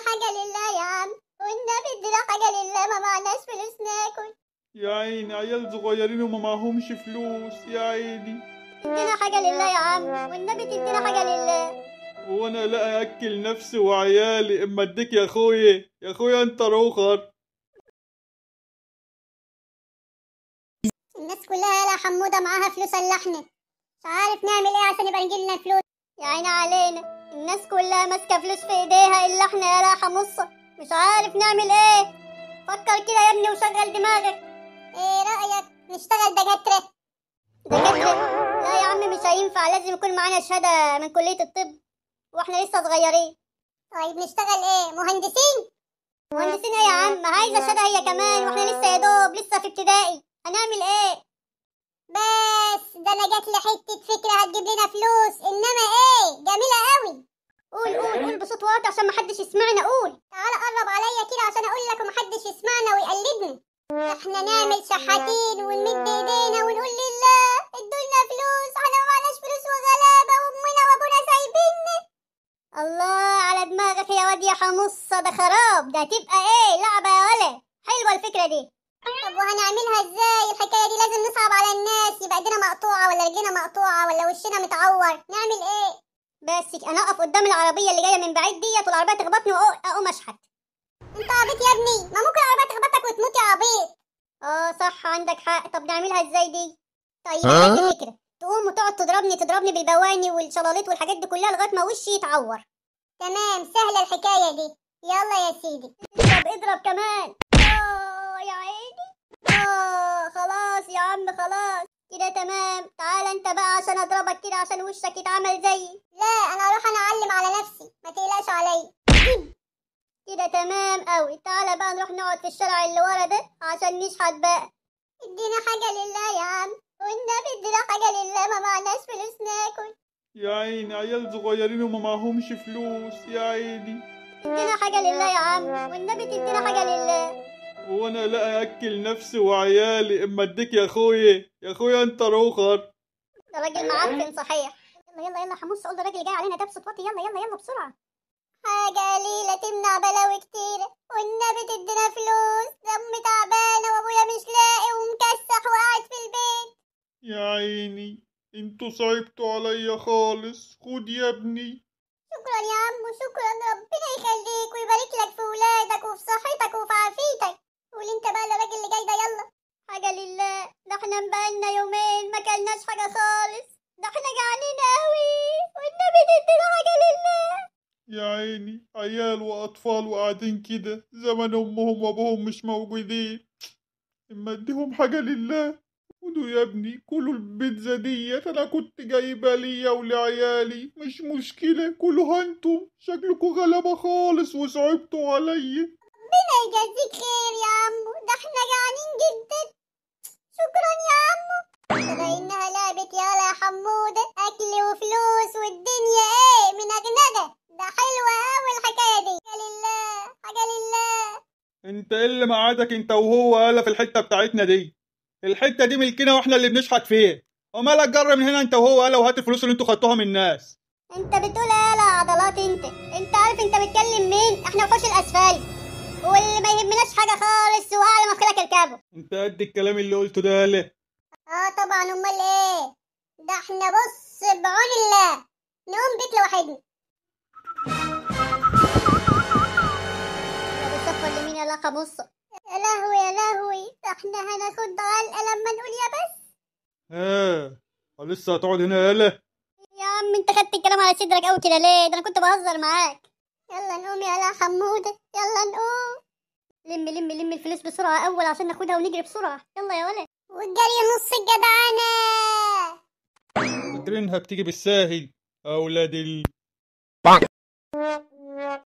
حاجة لله يا عم والنبي ادينا حاجة لله ما معناش فلوس ناكل يا عيني عيال صغيرين وما معهمش فلوس يا عيني ادينا حاجة لله يا عم والنبي تدينا حاجة لله وانا لا اكل نفسي وعيالي اما اديك يا اخويا يا اخويا انت روخر الناس كلها يا حمودة معاها فلوس الا احنا مش عارف نعمل ايه عشان يبقى نجيلنا فلوس يا عيني علينا الناس كلها ماسكة فلوس في ايديها الا احنا يا لا حمصة مش عارف نعمل ايه فكر كده يا ابني وشغل دماغك ايه رأيك نشتغل دكاترة دكاترة لا يا عم مش هينفع لازم يكون معانا شهادة من كلية الطب واحنا لسه صغيرين طيب نشتغل ايه مهندسين مهندسين ايه يا عم عايزة شهادة هي كمان واحنا لسه يا دوب لسه في ابتدائي هنعمل ايه بس ده انا جات لي حته فكره هتجيب لنا فلوس انما ايه جميله قوي قول قول قول بصوت واطي عشان محدش يسمعنا قول تعالى قرب عليا كده عشان اقول لك ومحدش يسمعنا ويقلدنا احنا نعمل شحاتين ونمد ايدينا ونقول لله ادولنا فلوس احنا ما معناش فلوس وغلابه وامنا وابونا سايبيننا الله على دماغك يا واد يا حمصه ده خراب ده هتبقى ايه لعبه يا ولا حلوه الفكره دي طب وهنعملها ازاي الحكايه دي لازم نصعب على الناس يبقى ايدينا مقطوعه ولا رجلينا مقطوعه ولا وشنا متعور نعمل ايه بس انا اقف قدام العربيه اللي جايه من بعيد ديت والعربيه تخبطني واقوم اشحت انت عبيط يا ابني ما ممكن العربيه تخبطك وتموت يا عبيط اه صح عندك حق طب نعملها ازاي دي طيب ها؟ عندي فكره تقوم وتقعد تضربني تضربني بالبواني والشلاليط والحاجات دي كلها لغايه ما وشي يتعور تمام سهله الحكايه دي يلا يا سيدي طب اضرب كمان اه يا عيني اه خلاص يا عم خلاص كده تمام تعال انت بقى عشان اضربك كده عشان وشك يتعمل زيي لا انا اروح انا اعلم على نفسي ما تقلقش عليا كده تمام قوي تعالى بقى نروح نقعد في الشارع اللي ورا ده عشان نشحت بقى ادينا حاجة لله يا عم والنبي ادينا حاجة لله ما معناش فلوس ناكل يا عيني عيال صغيرين وما معهمش فلوس يا عيني ادينا حاجة لله يا عم والنبي تدينا حاجة لله وانا لا اكل نفسي وعيالي اما اديك يا اخويا يا اخويا انت روخر ده راجل معفن صحيح يلا يلا يلا حمص قول ده الراجل جاي علينا ده بصوت واطي يلا يلا يلا بسرعة حاجة قليلة تمنع بلاوي كتير والنبي تدينا فلوس دمي تعبانة وابويا مش لاقي ومكسح وقاعد في البيت يا عيني انتوا صعبتوا عليا خالص خد يا ابني شكرا يا عم شكرا ربنا يخليك ويبارك لك في ولادك وفي صحتك وفي عافيتك قول انت بقى للراجل اللي جاي ده يلا حاجة لله ده احنا بقالنا يومين ما كلناش حاجة خالص ده احنا جعانين قوي والنبي تدينا حاجة لله يا عيني عيال واطفال وقاعدين كده زمن امهم وابوهم مش موجودين اما اديهم حاجه لله خدوا يا ابني كلوا البيتزا ديت انا كنت جايبها ليا ولعيالي مش مشكله كلوها انتم شكلكوا غلبه خالص وصعبتوا عليا ربنا يجازيك خير يا عمو ده احنا جعانين جدا شكرا يا عمو ده انها لعبة يالا يا حمودة اكل وفلوس والدنيا ايه من اجندة ده حلوة اوي الحكاية دي حاجة لله حاجة لله انت ايه اللي معادك انت وهو يالا في الحته بتاعتنا دي الحته دي ملكنا واحنا اللي بنشحت فيها ومالك جر من هنا انت وهو يالا وهات الفلوس اللي انتوا خدتوها من الناس انت بتقول ايه يالا عضلات انت انت عارف انت بتكلم مين احنا وحوش الاسفل واللي ما يهمناش حاجة خالص واعلى ما خلك اركبه انت قد الكلام اللي قلته ده يالا اه طبعا امال ايه ده احنا بص بعون الله نقوم بيك لوحدنا طب الصفة اليمين يا لقى بص يا لهوي يا لهوي ده احنا هناخد علقة لما نقول يا بس ها لسه هتقعد هنا يالا يا عم انت خدت الكلام على صدرك قوي كده ليه ده انا كنت بهزر معاك يلا نقوم يا لا حمودة يلا نقوم لم لم لم الفلوس بسرعة أول عشان ناخدها ونجري بسرعة يلا يا ولد والجري نص الجدعنة فاكرينها بتيجي بالساهل اولاد ال